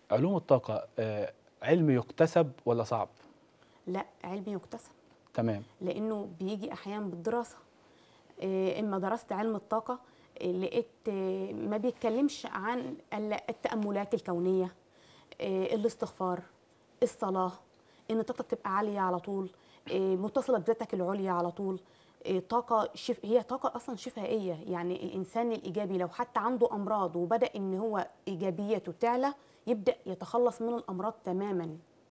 علوم الطاقة آه، علم يكتسب ولا صعب؟ لا علم يكتسب تمام لانه بيجي احيانا بالدراسه إيه، اما درست علم الطاقه إيه، لقيت إيه، ما بيتكلمش عن الا التاملات الكونيه إيه، الاستغفار الصلاه ان طاقتك تبقى عاليه على طول إيه، متصله بذاتك العليا على طول إيه، طاقه شف... هي طاقه اصلا شفائيه يعني الانسان الايجابي لو حتى عنده امراض وبدا ان هو ايجابيته تعلى يبدا يتخلص من الامراض تماما